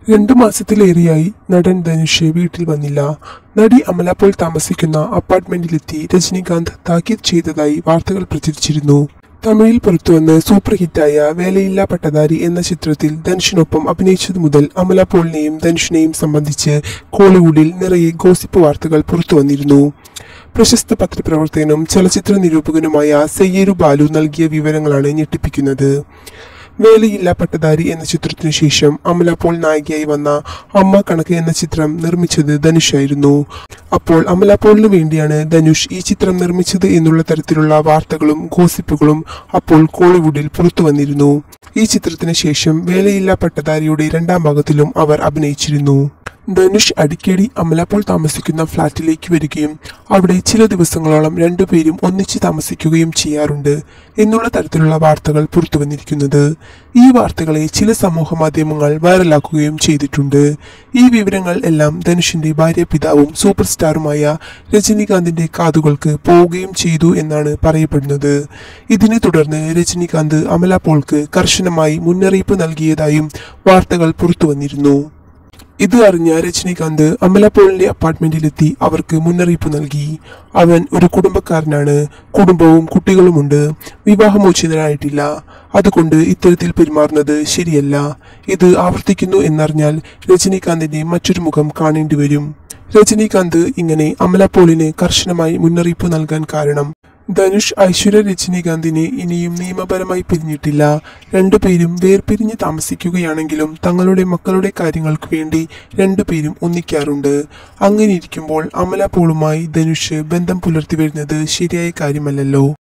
രണ്ടു മാസത്തിലേറെയായി നടൻ ധനുഷ് വീട്ടിൽ വന്നില്ല നടി അമല പോൾ താമസിക്കുന്ന അപ്പാർട്ട്മെന്റിലെത്തി രജനീകാന്ത് താക്കീത് ചെയ്തതായി വാർത്തകൾ പ്രചരിച്ചിരുന്നു തമിഴിൽ പുറത്തുവന്ന് സൂപ്പർ ഹിറ്റായ വേലയില്ലാ പട്ടധാരി എന്ന ചിത്രത്തിൽ ധനുഷിനൊപ്പം അഭിനയിച്ചതു മുതൽ അമല പോളിനെയും ധനുഷിനെയും സംബന്ധിച്ച് കോളിവുഡിൽ നിറയെ ഗോസിപ്പ് വാർത്തകൾ പുറത്തുവന്നിരുന്നു പ്രശസ്ത പത്രപ്രവർത്തകനും ചലച്ചിത്ര നിരൂപകനുമായ സയ്യേരു ബാലു നൽകിയ വിവരങ്ങളാണ് ഞെട്ടിപ്പിക്കുന്നത് വേലയില്ല പട്ടധാരി എന്ന ചിത്രത്തിനു ശേഷം അമല പോൾ നായികയായി വന്ന അമ്മ കണക്ക് എന്ന ചിത്രം നിർമ്മിച്ചത് ധനുഷായിരുന്നു അപ്പോൾ അമല പോളിന് വേണ്ടിയാണ് ധനുഷ് ഈ ചിത്രം നിർമ്മിച്ചത് എന്നുള്ള തരത്തിലുള്ള വാർത്തകളും ഗോസിപ്പുകളും അപ്പോൾ കോളിവുഡിൽ പുറത്തു വന്നിരുന്നു ഈ ചിത്രത്തിന് ശേഷം വേലയില്ല പട്ടധാരിയുടെ രണ്ടാം ഭാഗത്തിലും അവർ അഭിനയിച്ചിരുന്നു ധനുഷ് അടിക്കടി അമലപ്പോൾ താമസിക്കുന്ന ഫ്ളാറ്റിലേക്ക് വരികയും അവിടെ ചില ദിവസങ്ങളോളം രണ്ടുപേരും ഒന്നിച്ച് താമസിക്കുകയും ചെയ്യാറുണ്ട് എന്നുള്ള തരത്തിലുള്ള വാർത്തകൾ പുറത്തു വന്നിരിക്കുന്നത് ഈ വാർത്തകളെ ചില സമൂഹ മാധ്യമങ്ങൾ വൈറലാക്കുകയും ചെയ്തിട്ടുണ്ട് ഈ വിവരങ്ങൾ എല്ലാം ധനുഷിന്റെ ഭാര്യ പിതാവും സൂപ്പർ സ്റ്റാറുമായ രജനീകാന്തിന്റെ കാതുകൾക്ക് പോവുകയും ചെയ്തു എന്നാണ് പറയപ്പെടുന്നത് ഇതിനെ തുടർന്ന് രജനീകാന്ത് അമല പോൾക്ക് കർശനമായി മുന്നറിയിപ്പ് നൽകിയതായും വാർത്തകൾ പുറത്തു വന്നിരുന്നു ഇത് അറിഞ്ഞ രജനീകാന്ത് അമലപോളിന്റെ അപ്പാർട്ട്മെന്റിലെത്തി അവർക്ക് മുന്നറിയിപ്പ് നൽകി അവൻ ഒരു കുടുംബക്കാരനാണ് കുടുംബവും കുട്ടികളുമുണ്ട് വിവാഹമോചിതനായിട്ടില്ല അതുകൊണ്ട് ഇത്തരത്തിൽ പെരുമാറുന്നത് ശരിയല്ല ഇത് ആവർത്തിക്കുന്നു എന്നറിഞ്ഞാൽ രജനീകാന്തിന്റെ മറ്റൊരു മുഖം കാണേണ്ടി വരും രജനീകാന്ത് ഇങ്ങനെ അമലപോളിന് കർശനമായി മുന്നറിയിപ്പ് നൽകാൻ കാരണം ധനുഷ് ഐശ്വര്യ രജനീകാന്തിനെ ഇനിയും നിയമപരമായി പിരിഞ്ഞിട്ടില്ല രണ്ടുപേരും വേർപിരിഞ്ഞ് താമസിക്കുകയാണെങ്കിലും തങ്ങളുടെ മക്കളുടെ കാര്യങ്ങൾക്ക് വേണ്ടി രണ്ടുപേരും ഒന്നിക്കാറുണ്ട് അങ്ങനെ ഇരിക്കുമ്പോൾ അമല പോളുമായി ധനുഷ് ബന്ധം പുലർത്തി വരുന്നത് ശരിയായ കാര്യമല്ലല്ലോ